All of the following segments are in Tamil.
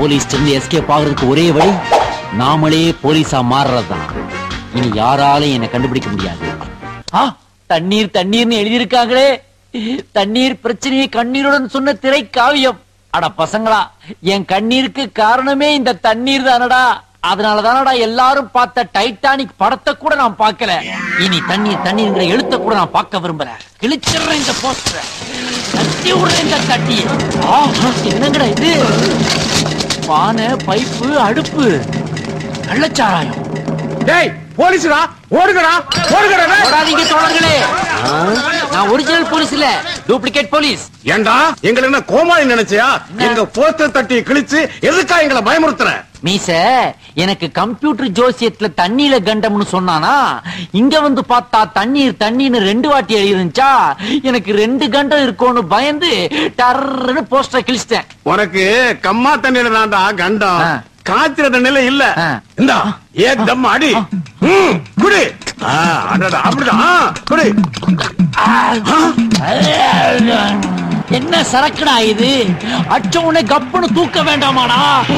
போலீஸ் இருந்து எஸ்கேப் ஆகுறதுக்கு ஒரே வழி நாமளே போலீஸா மாறுறதுதான் இனி யாராலையும் என்னை கண்டுபிடிக்க முடியாது ஆ, தண்ணீர் தண்ணீர்னு எழுதியிருக்காங்களே தண்ணீர் பிரச்சனையை கண்ணீருடன் சொன்ன திரை காவியம் அட பசங்களா என் கண்ணீருக்கு காரணமே இந்த தண்ணீர் தானடா அதனாலதானடா எல்லாரும் பார்த்த டைட்டானிக் படத்தை கூட நான் பார்க்கல இனி தண்ணீர் தண்ணீர்ங்கிற எழுத்த கூட நான் பார்க்க விரும்பல கிழிச்சிடுறேன் இந்த போஸ்டர் தட்டி விடுறேன் இந்த தட்டி ஆ, என்னங்கடா இது பானை பைப்பு அடுப்பு கள்ளச்சாராயம் டேய் போலீஸ்டா ஓடுங்கடா ஓடுங்கடா டேய். ஓடாதீங்க தோழர்களே நான் ஒரிஜினல் போலீஸ் இல்ல டூப்ளிகேட் போலீஸ் ஏண்டா எங்களை என்ன கோமாளி நினைச்சியா எங்க போஸ்டர் தட்டி கிழிச்சு எதுக்கா எங்களை பயமுறுத்துற மீச எனக்கு கம்ப்யூட்டர் ஜோசியத்துல தண்ணியில கண்டம்னு சொன்னானா இங்க வந்து பார்த்தா தண்ணீர் தண்ணீர்னு ரெண்டு வாட்டி எழுதிருந்துச்சா எனக்கு ரெண்டு கண்டம் இருக்கும்னு பயந்து டர்ன்னு போஸ்டர் கிழிச்சிட்டேன் உனக்கு கம்மா தண்ணியில தான்டா கண்டம் ஆ. காய்ச்சிற தண்ணியில இல்ல ஆ. இந்தா ஏதம் அடி ம், குடி ஆ, அடடா, அப்படிதான் ஆ, குடி என்ன சரக்குடா இது அச்ச உடனே கப்புன்னு தூக்க வேண்டாமாடா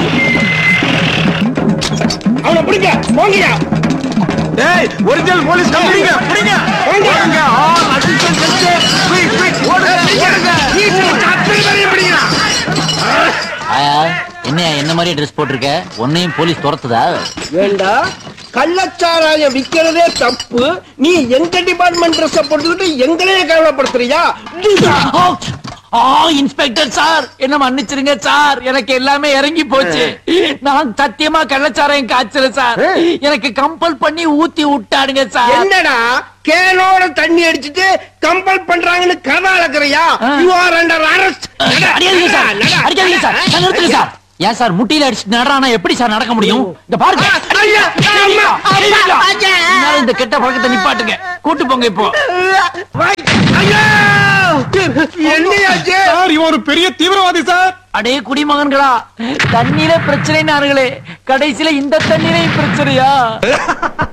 அவனை பிடிங்க போங்கயா டேய் ஒரிஜினல் போலீஸ் பிடிங்க பிடிங்க ஓடுங்க ஆ அசிஸ்டன்ட் ஜட்ஜ் குயிக் குயிக் ஓடுங்க ஓடுங்க அத்தனை பேரையும் பிடிங்க ஆயா, என்ன என்ன மாதிரி ட்ரெஸ் போட்டிருக்க உன்னையும் போலீஸ் துரத்துதா ஏண்டா கள்ளச்சாராயம் விக்கிறதே தப்பு நீ எங்க டிபார்ட்மெண்ட் ட்ரெஸ் போட்டுக்கிட்டு எங்களையே கேவலப்படுத்துறியா ஆ இன்ஸ்பெக்டர் சார் என்ன மன்னிச்சிருங்க சார் எனக்கு எல்லாமே இறங்கி போச்சு நான் சத்தியமா கள்ளச்சாராயம் காய்ச்சல சார் எனக்கு கம்பல் பண்ணி ஊத்தி விட்டாடுங்க சார் என்னடா கேனோட தண்ணி அடிச்சிட்டு கம்பல் பண்றாங்கன்னு கதை அளக்குறியா ஆ. யூ ஆர் அண்டர் அரெஸ்ட் அடிக்காதீங்க சார் அடிக்காதீங்க சார் சார், நிறுத்துங்க சார் ஏன் சார் முட்டியில அடிச்சுட்டு நடறானா எப்படி சார் நடக்க முடியும் இந்த பாருங்க ஐயா, அம்மா, ஐயா, ஐயா. என்னால இந்த கெட்ட பழக்கத்தை நிப்பாட்டுங்க கூட்டு போங்க இப்போ என்னையாச்சு சார் இவன் ஒரு பெரிய தீவிரவாதி சார் அடே குடிமகன்களா தண்ணீர பிரச்சனை கடைசியில இந்த தண்ணீரையும் பிரச்சனையா